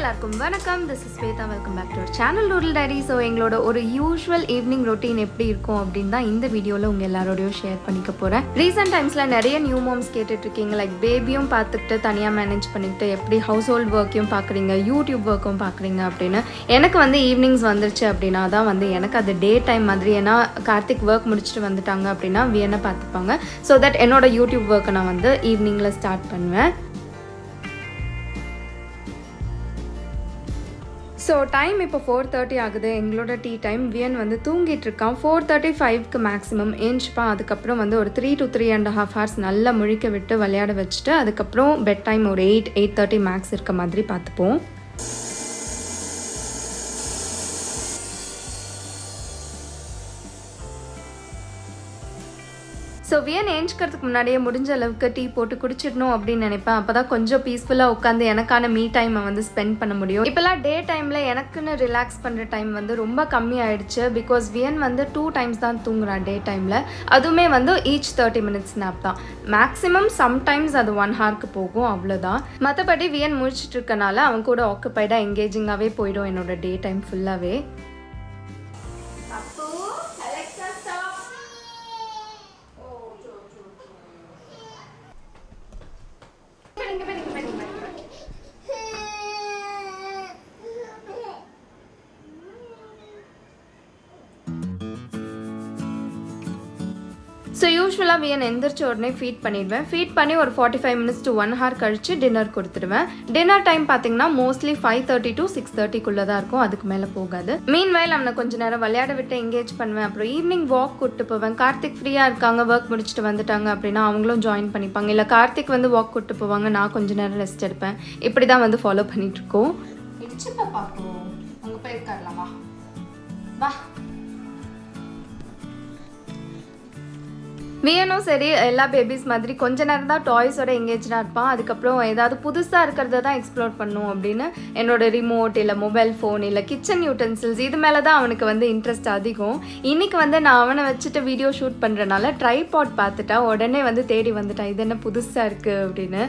எல்லாருக்கும் வணக்கம் this is Swetha welcome back to our channel rural diary so எங்களோட ஒரு யூஷுவல் ஈவினிங் ரொட்டீன் எப்படி இருக்கும் அப்படின்னு தான் இந்த வீடியோவில் உங்கள் எல்லாரோடையும் ஷேர் பண்ணிக்க போகிறேன் ரீசெண்ட் டைம்ஸில் நிறைய நியூ மாம்ஸ் கேட்டுட்டு இருக்கீங்க லைக் பேபியும் பார்த்துக்கிட்டு தனியாக மேனேஜ் பண்ணிக்கிட்டு எப்படி ஹவுஸ் ஹோல்ட் ஒர்க்கையும் பார்க்குறீங்க யூடியூப் ஒர்க்கும் பார்க்குறீங்க அப்படின்னு எனக்கு வந்து ஈவினிங்ஸ் வந்துருச்சு அப்படின்னா தான் வந்து எனக்கு அது டே டைம் மாதிரி ஏன்னா கார்த்திக் ஒர்க் முடிச்சுட்டு வந்துட்டாங்க அப்படின்னா வியனை பார்த்துப்பாங்க ஸோ தட் என்னோட யூடியூப் ஒர்க்கை நான் வந்து ஈவினிங்கில் ஸ்டார்ட் பண்ணுவேன் ஸோ டைம் இப்போ ஃபோர் தேர்ட்டி ஆகுது எங்களோட டீ டைம் வியன் வந்து தூங்கிட்டு இருக்கான் ஃபோர் தேர்ட்டி ஃபைவ்க்கு மேக்ஸிமம் ஏஞ்சிப்பான் அதுக்கப்புறம் வந்து ஒரு three to three and half hours நல்லா முழிக்க விட்டு விளையாட வச்சுட்டு அதுக்கப்புறம் பெட் டைம் ஒரு எயிட் எயிட் தேர்ட்டி மேக்ஸ் இருக்க மாதிரி பார்த்துப்போம் ஸோ வியன் ஏஞ்சிக்கிறதுக்கு முன்னாடியே முடிஞ்ச அளவுக்கு டீ போட்டு குடிச்சிடணும் அப்படின்னு நினைப்பேன் அப்போ தான் கொஞ்சம் பீஸ்ஃபுல்லாக உட்காந்து எனக்கான மீ டைமை வந்து ஸ்பெண்ட் பண்ண முடியும் இப்போல்லாம் டே டைமில் எனக்குன்னு ரிலாக்ஸ் பண்ணுற டைம் வந்து ரொம்ப கம்மி ஆயிடுச்சு பிகாஸ் வியன் வந்து டூ டைம்ஸ் தான் தூங்குறான் டே டைமில் அதுவுமே வந்து ஈச் தேர்ட்டி மினிட்ஸ் நாப் தான் மேக்ஸிமம் சம்டைம்ஸ் அது ஒன் ஹார்க்கு போகும் அவ்வளோதான் மற்றபடி வியன் முடிச்சிட்டு இருக்கனால அவன் கூட ஆக்குப்பைடாக எங்கேஜிங்காகவே போயிடும் என்னோட டே டைம் ஃபுல்லாகவே ஸோ யூஸ்வலாக வியன் எந்திரிச்ச உடனே ஃபீட் பண்ணிடுவேன் ஃபீட் பண்ணி ஒரு forty five minutes to one hour கழிச்சு டின்னர் கொடுத்துருவேன் டின்னர் டைம் பார்த்தீங்கன்னா mostly five thirty to six தேர்ட்டிக்குள்ளே தான் இருக்கும் அதுக்கு மேலே போகாது மீன் வயல் அவனை கொஞ்ச நேரம் விளையாட விட்டு எங்கேஜ் பண்ணுவேன் அப்புறம் ஈவினிங் வாக் கூட்டு போவேன் கார்த்திக் ஃப்ரீயாக இருக்காங்க ஒர்க் முடிச்சுட்டு வந்துட்டாங்க அப்படின்னா அவங்களும் ஜாயின் பண்ணிப்பாங்க இல்லை கார்த்திக் வந்து வாக் கூட்டு போவாங்க நான் கொஞ்ச நேரம் ரெஸ்ட் எடுப்பேன் இப்படி தான் வந்து ஃபாலோ பண்ணிட்டு இருக்கோம் இடிச்சுப்பா பார்ப்போம் அங்கே போய் உட்காரலாமா வா வியனும் சரி எல்லா பேபிஸ் மாதிரி கொஞ்ச நேரம் தான் டாய்ஸோட எங்கேஜாக இருப்பான் அதுக்கப்புறம் ஏதாவது புதுசாக இருக்கிறத தான் எக்ஸ்ப்ளோர் பண்ணும் அப்படின்னு என்னோட ரிமோட் இல்லை மொபைல் ஃபோன் இல்லை கிச்சன் யூட்டன்சில்ஸ் இது மேலே தான் அவனுக்கு வந்து இன்ட்ரெஸ்ட் அதிகம் இன்னைக்கு வந்து நான் அவனை வச்சுட்டு வீடியோ ஷூட் பண்ணுறனால ட்ரைபாட் பார்த்துட்டா உடனே வந்து தேடி வந்துட்டான் இது என்ன புதுசாக இருக்குது அப்படின்னு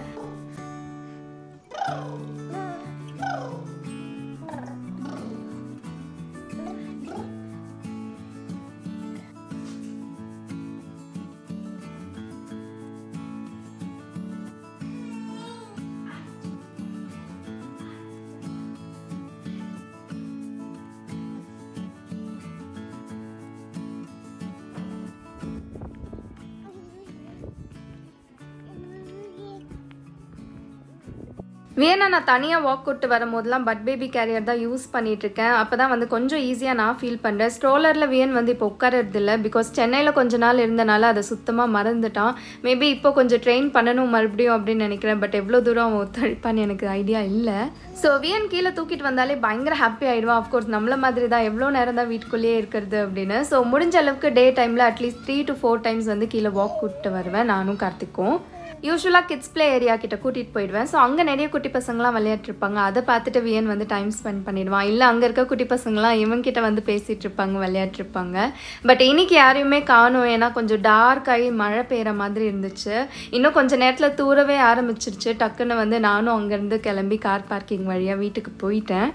வேணா நான் தனியாக வாக் கூட்டு வரும்போதெல்லாம் பட் பேபி கேரியர் தான் யூஸ் பண்ணிட்டு இருக்கேன் அப்போ தான் வந்து கொஞ்சம் ஈஸியாக நான் ஃபீல் பண்ணுறேன் ஸ்ட்ரோலரில் வியன் வந்து இப்போ உட்காரது இல்லை பிகாஸ் சென்னையில் கொஞ்ச நாள் இருந்தனால அதை சுத்தமாக மறந்துட்டான் மேபி இப்போ கொஞ்சம் ட்ரெயின் பண்ணணும் மறுபடியும் அப்படின்னு நினைக்கிறேன் பட் எவ்வளோ தூரம் அவன் ஒத்துழைப்பான்னு எனக்கு ஐடியா இல்லை ஸோ வியன் கீழே தூக்கிட்டு வந்தாலே பயங்கர ஹாப்பி ஆகிடுவான் அஃப்கோர்ஸ் நம்மள மாதிரி தான் எவ்வளோ நேரம் தான் வீட்டுக்குள்ளேயே இருக்கிறது அப்படின்னு ஸோ முடிஞ்ச அளவுக்கு டே டைமில் at least three to four times வந்து கீழே வாக் கூப்பிட்டு வருவேன் நானும் கார்த்திக்கும் யூஸ்வலாக கிட்ஸ் ப்ளே ஏரியா கிட்ட கூட்டிகிட்டு போயிடுவேன் ஸோ அங்கே நிறைய குட்டி பசங்களாம் விளையாட்டுருப்பாங்க அதை பார்த்துட்டு வியன் வந்து டைம் ஸ்பெண்ட் பண்ணிடுவான் இல்லை அங்கே இருக்க குட்டி பசங்களாம் இவங்கிட்ட வந்து பேசிகிட்டு இருப்பாங்க விளையாட்டுருப்பாங்க பட் இன்னைக்கு யாரையுமே காணும் ஏன்னா கொஞ்சம் டார்க் ஆகி மழை பெய்கிற மாதிரி இருந்துச்சு இன்னும் கொஞ்சம் நேரத்தில் தூரவே ஆரம்பிச்சிருச்சு டக்குன்னு வந்து நானும் அங்கேருந்து கிளம்பி கார் பார்க்கிங் வழியாக வீட்டுக்கு போயிட்டேன்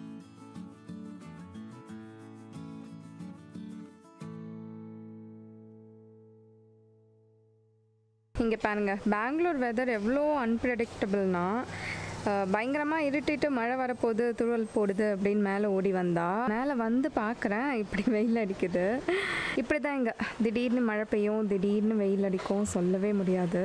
இங்கே பாருங்கள் பெங்களூர் வெதர் எவ்வளோ அன்பிரடிக்டபிள்னா பயங்கரமாக இருட்டிட்டு மழை வரப்போகுது துருவல் போடுது அப்படின்னு மேலே ஓடி வந்தா மேலே வந்து பார்க்குறேன் இப்படி வெயில் அடிக்குது இப்படி தான் இங்கே திடீர்னு மழை பெய்யும் திடீர்னு வெயில் அடிக்கும் சொல்லவே முடியாது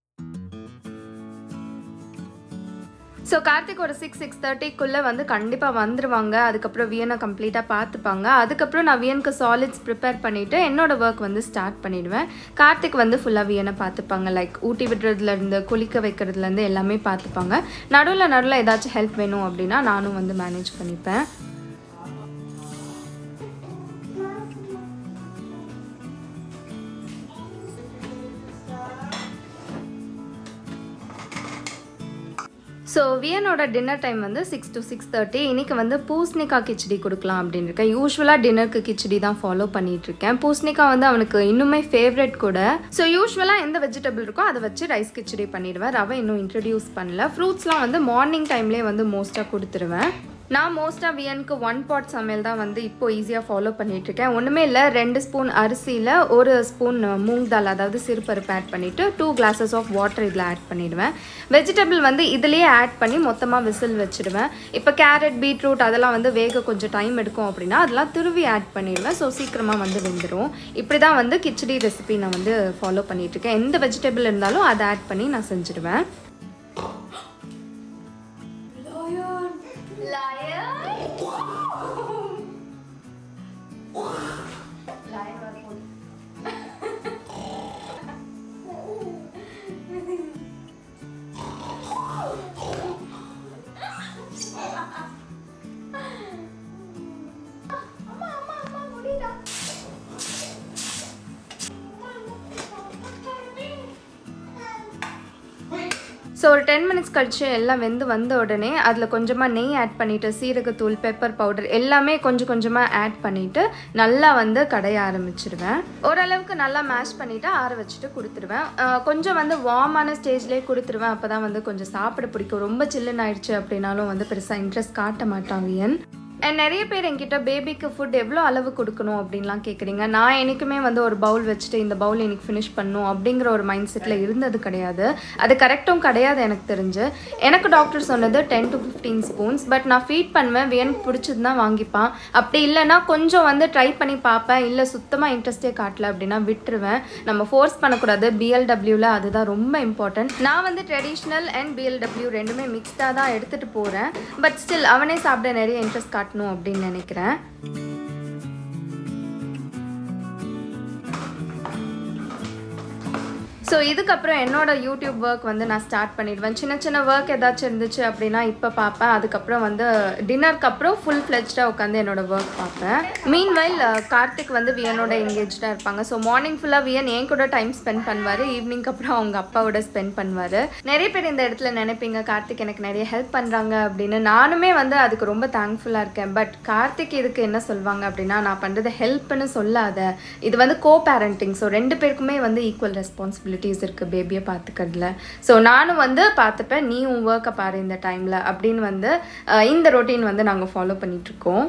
ஸோ கார்த்திக் ஒரு சிக்ஸ் சிக்ஸ் தேர்ட்டிக்குள்ளே வந்து கண்டிப்பாக வந்துருவாங்க அதுக்கப்புறம் வியனை கம்ப்ளீட்டாக பார்த்துப்பாங்க அதுக்கப்புறம் நான் வியனுக்கு சாலிட்ஸ் ப்ரிப்பேர் பண்ணிவிட்டு என்னோட ஒர்க் வந்து ஸ்டார்ட் பண்ணிடுவேன் கார்த்திக் வந்து ஃபுல்லாக வியனை பார்த்துப்பாங்க லைக் ஊட்டி விடுறதுலேருந்து குளிக்க வைக்கிறதுலேருந்து எல்லாமே பார்த்துப்பாங்க நடுவில் நடுவில் ஏதாச்சும் ஹெல்ப் வேணும் அப்படின்னா நானும் வந்து மேனேஜ் பண்ணிப்பேன் ஸோ வியனோட டின்னர் டைம் வந்து சிக்ஸ் டு சிக்ஸ் தேர்ட்டி இன்றைக்கி வந்து பூசணிக்காய் கிச்சடி கொடுக்கலாம் அப்படின்னு இருக்கேன் யூஸ்வலாக டின்னருக்கு கிச்சடி தான் ஃபாலோ பண்ணிட்டு இருக்கேன் பூசணிக்காய் வந்து அவனுக்கு இன்னுமே ஃபேவரட் கூட ஸோ யூஸ்வலாக எந்த வெஜிடபிள் இருக்கோ அதை வச்சு ரைஸ் கிச்சடி பண்ணிடுவேன் ரவை இன்னும் இன்ட்ரடியூஸ் பண்ணல ஃப்ரூட்ஸ்லாம் வந்து மார்னிங் டைம்லேயே வந்து மோஸ்ட்டாக கொடுத்துருவேன் நான் மோஸ்ட்டாக வியனுக்கு ஒன் பாட் சமையல் தான் வந்து இப்போ ஈஸியாக ஃபாலோ பண்ணிகிட்ருக்கேன் ஒன்றுமே இல்லை ரெண்டு ஸ்பூன் அரிசியில் ஒரு ஸ்பூன் மூங் தால் அதாவது சிறுபருப்பு ஆட் பண்ணிவிட்டு டூ கிளாஸஸ் ஆஃப் வாட்டர் இதில் ஆட் பண்ணிடுவேன் வெஜிடபிள் வந்து இதுலேயே ஆட் பண்ணி மொத்தமாக விசில் வச்சுடுவேன் இப்போ கேரட் பீட்ரூட் அதெல்லாம் வந்து வேக கொஞ்சம் டைம் எடுக்கும் அப்படின்னா அதெல்லாம் துருவி ஆட் பண்ணிடுவேன் ஸோ சீக்கிரமாக வந்து வெந்துடும் இப்படி தான் வந்து கிச்சடி ரெசிபி நான் வந்து ஃபாலோ பண்ணிகிட்ருக்கேன் எந்த வெஜிடபிள் இருந்தாலும் அதை ஆட் பண்ணி நான் செஞ்சுடுவேன் ஸோ ஒரு டென் மினிட்ஸ் கழிச்சு எல்லாம் வெந்து வந்த உடனே அதில் கொஞ்சமாக நெய் ஆட் பண்ணிவிட்டு சீரகத்தூள் பெப்பர் பவுடர் எல்லாமே கொஞ்சம் கொஞ்சமாக ஆட் பண்ணிவிட்டு நல்லா வந்து கடைய ஆரம்பிச்சிடுவேன் ஓரளவுக்கு நல்லா மேஷ் பண்ணிவிட்டு ஆற வச்சுட்டு கொடுத்துருவேன் அஹ் கொஞ்சம் வந்து வார்மான ஸ்டேஜ்லேயே கொடுத்துருவேன் அப்போ தான் வந்து கொஞ்சம் சாப்பிட பிடிக்கும் ரொம்ப சில்லுன்னு ஆயிடுச்சு அப்படின்னாலும் வந்து பெருசாக இன்ட்ரெஸ்ட் காட்ட மாட்டான் வியன் அண்ட் நிறைய பேர் என்கிட்ட பேபிக்கு ஃபுட் எவ்வளோ அளவு கொடுக்கணும் அப்படின்லாம் கேட்குறீங்க நான் என்றைக்குமே வந்து ஒரு பவுல் வச்சுட்டு இந்த பவுல் எனக்கு ஃபினிஷ் பண்ணும் அப்படிங்கிற ஒரு மைண்ட் செட்டில் இருந்தது கிடையாது அது கரெக்டும் கிடையாது எனக்கு தெரிஞ்சு எனக்கு டாக்டர் சொன்னது ten to fifteen spoons but நான் ஃபீட் பண்ணுவேன் எனக்கு பிடிச்சது தான் வாங்கிப்பான் அப்படி இல்லைன்னா கொஞ்சம் வந்து ட்ரை பண்ணி பார்ப்பேன் இல்லை சுத்தமாக இன்ட்ரெஸ்டே காட்டல அப்படின்னா விட்டுருவேன் நம்ம ஃபோர்ஸ் பண்ணக்கூடாது பிஎல்டபிள்யூவில் அதுதான் ரொம்ப இம்பார்ட்டன்ட் நான் வந்து ட்ரெடிஷ்னல் அண்ட் பிஎல்டபிள்யூ ரெண்டுமே மிக்ஸ்டாக தான் எடுத்துகிட்டு போகிறேன் பட் ஸ்டில் அவனே சாப்பிட நிறைய இன்ட்ரெஸ்ட் காட்டணும் அப்படின்னு நினைக்கிறேன் ஸோ இதுக்கப்புறம் என்னோட யூடியூப் ஒர்க் வந்து நான் ஸ்டார்ட் பண்ணிடுவேன் சின்ன சின்ன ஒர்க் ஏதாச்சும் இருந்துச்சு அப்படின்னா இப்போ பார்ப்பேன் அதுக்கப்புறம் வந்து டின்னருக்கு அப்புறம் ஃபுல் ஃப்ளெஜ்டாக உட்காந்து என்னோட ஒர்க் பார்ப்பேன் மீன் வைல் கார்த்திக் வந்து வியனோட எங்கேஜாக இருப்பாங்க ஸோ மார்னிங் ஃபுல்லாக வியன் என் கூட டைம் ஸ்பெண்ட் பண்ணுவார் ஈவினிங்க்கு அப்புறம் அவங்க அப்பாவோட ஸ்பெண்ட் பண்ணுவார் நிறைய பேர் இந்த இடத்துல நினைப்பீங்க கார்த்திக் எனக்கு நிறைய ஹெல்ப் பண்ணுறாங்க அப்படின்னு நானுமே வந்து அதுக்கு ரொம்ப தேங்க்ஃபுல்லாக இருக்கேன் பட் கார்த்திக் இதுக்கு என்ன சொல்லுவாங்க அப்படின்னா நான் பண்ணுறது ஹெல்ப்னு சொல்லாத இது வந்து கோ பேரண்டிங் ஸோ ரெண்டு பேருக்குமே வந்து ஈக்குவல் ரெஸ்பான்சிபிலிட்டிஸ் இருக்குது பேபியை பார்த்துக்கிறதுல ஸோ நானும் வந்து பார்த்துப்பேன் நீ உன் ஒர்க்கை பாரு இந்த டைமில் அப்படின்னு வந்து அஹ், இந்த ரொட்டீன் வந்து நாங்கள் ஃபாலோ பண்ணிகிட்ருக்கோம்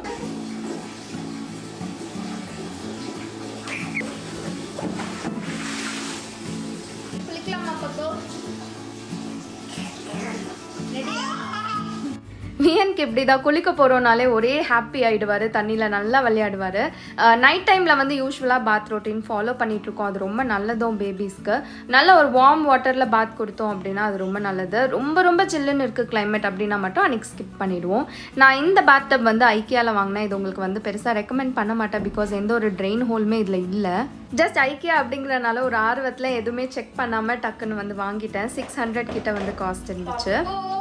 வியனுக்கு இப்படி தான் குளிக்க போகிறோனாலே ஒரே ஹாப்பி ஆகிடுவார் தண்ணியில் நல்லா விளையாடுவார் நைட் டைமில் வந்து யூஸ்வலாக பாத் ரொட்டீன் ஃபாலோ பண்ணிகிட்ருக்கோம் அது ரொம்ப நல்லதும் பேபிஸ்க்கு நல்ல ஒரு வார்ம் வாட்டரில் பாத் கொடுத்தோம் அப்படின்னா அது ரொம்ப நல்லது ரொம்ப ரொம்ப சில்லுன்னு இருக்குது climate அப்படின்னா மட்டும் அன்றைக்கி ஸ்கிப் பண்ணிடுவோம் நான் இந்த பாத் டப் வந்து ஐக்கியாவில் வாங்கினேன் இது உங்களுக்கு வந்து பெருசாக ரெக்கமெண்ட் பண்ண மாட்டேன் பிகாஸ் எந்த ஒரு ட்ரெயின் ஹோலுமே இதில் இல்லை ஜஸ்ட் ஐக்கியா அப்படிங்கிறனால ஒரு ஆர்வத்தில் எதுவுமே செக் பண்ணாமல் டக்குன்னு வந்து வாங்கிட்டேன் சிக்ஸ் ஹண்ட்ரட் கிட்ட வந்து காஸ்ட் இருந்துச்சு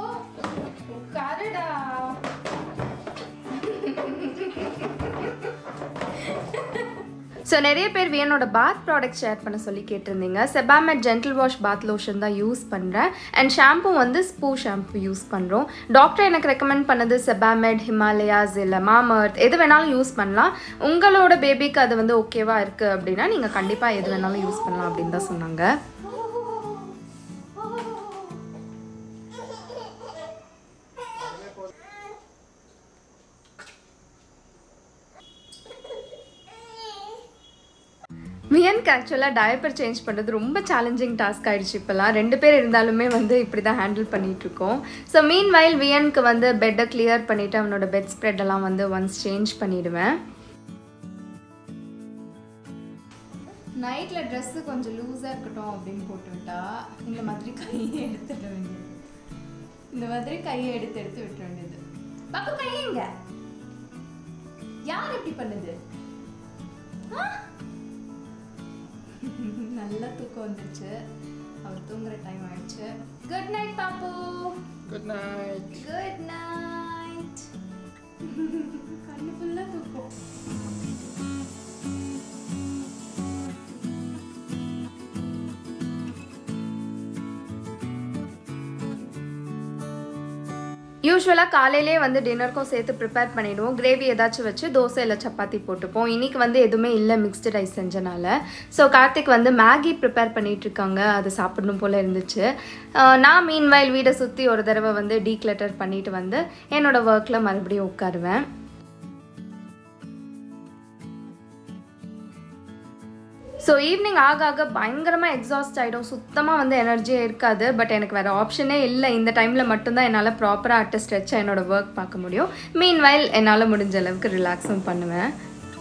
ஸோ நிறைய பேர் வியனோட பாத் ப்ராடக்ட் ஷேர் பண்ண சொல்லி கேட்டிருந்தீங்க Sebamed gentle wash bath lotion தான் யூஸ் பண்ணுறேன் அண்ட் ஷாம்பு வந்து ஸ்பூ ஷாம்பு யூஸ் பண்ணுறோம் டாக்டர் எனக்கு ரெக்கமெண்ட் பண்ணது செபாமெட் ஹிமாலயாஸ் இல்லை மாமர்த் எது வேணாலும் யூஸ் பண்ணலாம் உங்களோட பேபிக்கு அது வந்து ஓகேவா இருக்குது அப்படின்னா நீங்கள் கண்டிப்பாக எது வேணாலும் யூஸ் பண்ணலாம் அப்படின்னு தான் சொன்னாங்க வியனுக்கு ஆக்சுவலாக டயப்பர் சேஞ்ச் பண்ணுறது ரொம்ப சேலஞ்சிங் டாஸ்க் ஆயிடுச்சு இப்போலாம் ரெண்டு பேர் இருந்தாலுமே வந்து இப்படி தான் ஹேண்டில் பண்ணிகிட்ருக்கோம் ஸோ மீன் வயல் வியனுக்கு வந்து பெட்டை கிளியர் பண்ணிவிட்டு அவனோட பெட் ஸ்ப்ரெட் எல்லாம் வந்து ஒன்ஸ் சேஞ்ச் பண்ணிடுவேன் நைட்டில் ட்ரெஸ்ஸு கொஞ்சம் லூஸாக இருக்கட்டும் அப்படின்னு போட்டு விட்டா இந்த மாதிரி கையை எடுத்துட வேண்டியது இந்த மாதிரி கையை எடுத்து எடுத்து விட்டுற வேண்டியது பாப்பா கையேங்க யார் இப்படி பண்ணுது ஆ? நல்ல தூக்கம் வந்துருச்சு அவர் தூங்குற டைம் ஆயிடுச்சு குட் நைட் பாப்பு Good night. குட் நைட் கண்ணு ஃபுல்லாக தூக்கம் யூஸ்வலாக காலையிலே வந்து டின்னருக்கும் சேர்த்து ப்ரிப்பேர் பண்ணிவிடுவோம் கிரேவி ஏதாச்சும் வச்சு தோசை இல்லை சப்பாத்தி போட்டுப்போம் இன்றைக்கி வந்து எதுவுமே இல்லை மிக்ஸ்டு ரைஸ் செஞ்சனால ஸோ கார்த்திக் வந்து மேகி ப்ரிப்பேர் பண்ணிகிட்ருக்காங்க அது சாப்பிடணும் போல் இருந்துச்சு ஆஹ் நான் மீன் வயல் வீடை சுற்றி ஒரு தடவை வந்து டீக்ளட்டர் பண்ணிட்டு வந்து என்னோடய ஒர்க்கில் மறுபடியும் உட்காருவேன் ஸோ ஈவினிங் ஆக ஆக பயங்கரமாக எக்ஸாஸ்ட் ஆகிடும் சுத்தமாக வந்து எனர்ஜியே இருக்காது பட் எனக்கு வேறு ஆப்ஷனே இல்லை இந்த டைமில் மட்டும்தான் என்னால் ப்ராப்பராக அட்டு ஸ்ட்ரெச்சாக என்னோட ஒர்க் பார்க்க முடியும் மீன் வயல் என்னால் முடிஞ்ச அளவுக்கு ரிலாக்ஸும் பண்ணுவேன்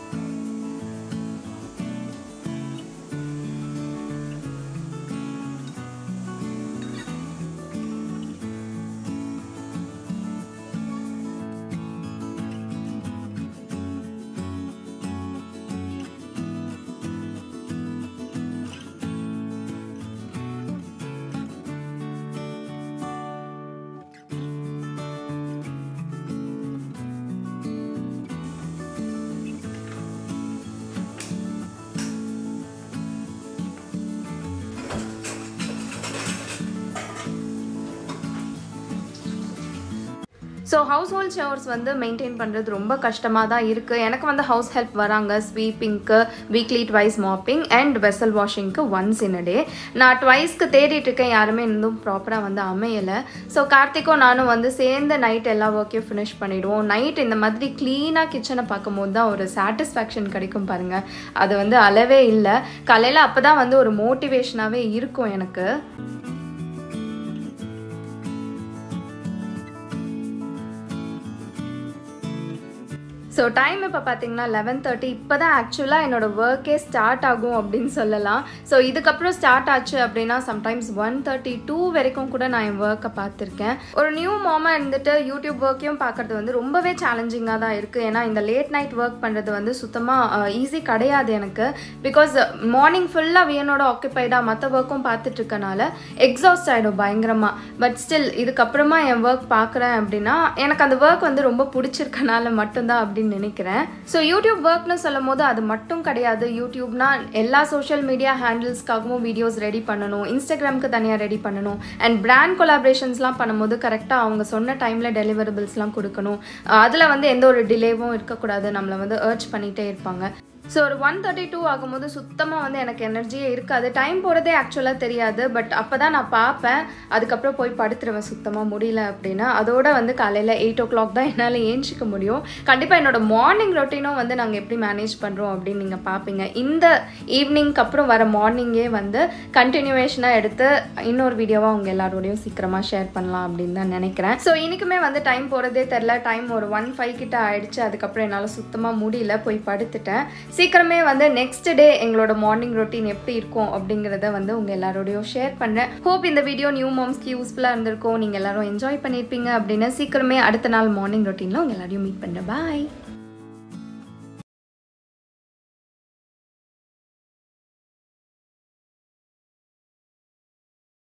ஸோ ஹவுஸ் ஹோல்ட் ஷவர்ஸ் வந்து மெயின்டைன் பண்ணுறது ரொம்ப கஷ்டமாக தான் இருக்குது எனக்கு வந்து ஹவுஸ் ஹெல்ப் வராங்க ஸ்வீப்பிங்க்கு weekly twice mopping and vessel வாஷிங்க்கு ஒன்ஸ் இன் அ டே நான் ட்வைஸ்க்கு தேடிட்டு இருக்கேன் யாருமே இன்னும் ப்ராப்பராக வந்து அமையலை ஸோ கார்த்திக்கும் நானும் வந்து சேர்ந்து நைட் எல்லா ஒர்க்கையும் ஃபினிஷ் பண்ணிவிடுவோம் நைட் இந்த மாதிரி க்ளீனாக கிச்சனை பார்க்கும்போது தான் ஒரு சாட்டிஸ்ஃபேக்ஷன் கிடைக்கும் பாருங்கள் அது வந்து அளவே இல்லை காலையில் அப்போ தான் வந்து ஒரு மோட்டிவேஷனாகவே இருக்கும் எனக்கு ஸோ டைம் இப்போ பார்த்தீங்கன்னா லெவன் தேர்ட்டி இப்போ தான் ஆக்சுவலாக என்னோடய ஒர்க்கே ஸ்டார்ட் ஆகும் அப்படின்னு சொல்லலாம் ஸோ இதுக்கப்புறம் ஸ்டார்ட் ஆச்சு அப்படின்னா சம்டைம்ஸ் ஒன் தேர்ட்டி டூ வரைக்கும் கூட நான் என் ஒர்க்கை பார்த்துருக்கேன் ஒரு நியூ மாமா இருந்துட்டு யூடியூப் ஒர்க்கையும் பார்க்குறது வந்து ரொம்பவே சேலஞ்சிங்காக தான் இருக்குது ஏன்னா இந்த லேட் நைட் ஒர்க் பண்ணுறது வந்து சுத்தமாக ஈஸி கிடையாது எனக்கு பிகாஸ் மார்னிங் ஃபுல்லாக வியனோட ஆக்குப்பைடாக மற்ற ஒர்க்கும் பார்த்துட்டு இருக்கனால எக்ஸாஸ்ட் ஆகிடும் பயங்கரமாக பட் ஸ்டில் இதுக்கப்புறமா என் ஒர்க் பார்க்குறேன் அப்படின்னா எனக்கு அந்த ஒர்க் வந்து ரொம்ப பிடிச்சிருக்கனால மட்டும்தான் அப்படின்னு நினைக்கிறேன் ஸோ யூடியூப் ஒர்க்னு சொல்லும் போது அது மட்டும் கிடையாது யூடியூப்னா எல்லா சோஷியல் மீடியா ஹேண்டில்ஸ்க்காகவும் வீடியோஸ் ரெடி பண்ணணும் இன்ஸ்டாகிராமுக்கு தனியாக ரெடி பண்ணணும் அண்ட் பிராண்ட் கொலாபரேஷன்ஸ்லாம் பண்ணும்போது கரெக்டாக அவங்க சொன்ன டைமில் டெலிவரபிள்ஸ்லாம் கொடுக்கணும் அதில் வந்து எந்த ஒரு டிலேவும் இருக்கக்கூடாது நம்மளை வந்து ஏர்ச் பண்ணிகிட்டே இருப்பாங்க ஸோ ஒரு ஒன் தேர்ட்டி டூ ஆகும்போது சுத்தமாக வந்து எனக்கு எனர்ஜியே இருக்காது டைம் போகிறதே ஆக்சுவலாக தெரியாது பட் அப்போ தான் நான் பார்ப்பேன் அதுக்கப்புறம் போய் படுத்துருவேன் சுத்தமாக முடியல அப்படின்னா அதோட வந்து காலையில் எயிட் ஓ கிளாக் தான் என்னால் ஏஞ்சிக்க முடியும் கண்டிப்பாக என்னோட மார்னிங் ரொட்டீனும் வந்து நாங்கள் எப்படி மேனேஜ் பண்ணுறோம் அப்படின்னு நீங்கள் பார்ப்பீங்க இந்த ஈவினிங்க்கு அப்புறம் வர மார்னிங்கே வந்து கண்டினியூவேஷனாக எடுத்து இன்னொரு வீடியோவாக அவங்க எல்லாரோடையும் சீக்கிரமாக ஷேர் பண்ணலாம் அப்படின்னு தான் நினைக்கிறேன் ஸோ இன்றைக்குமே வந்து டைம் போகிறதே தெரில டைம் ஒரு ஒன் ஃபைவ் கிட்ட ஆயிடுச்சு அதுக்கப்புறம் என்னால் சுத்தமாக முடியல போய் படுத்துட்டேன் சீக்கிரமே வந்து நெக்ஸ்ட் டே எங்களோட மார்னிங் ரொட்டீன் எப்படி இருக்கும் அப்படிங்கிறத வந்து உங்கள் எல்லாரோடையும் ஷேர் பண்ணுறேன் ஹோப் இந்த வீடியோ நியூ மாம்ஸ்க்கு யூஸ்ஃபுல்லாக இருந்திருக்கும் நீங்கள் எல்லாரும் என்ஜாய் பண்ணியிருப்பீங்க அப்படின்னு சீக்கிரமே அடுத்த நாள் மார்னிங் ரொட்டீனில் உங்கள் எல்லாரையும் மீட் பண்ணுறேன் பாய்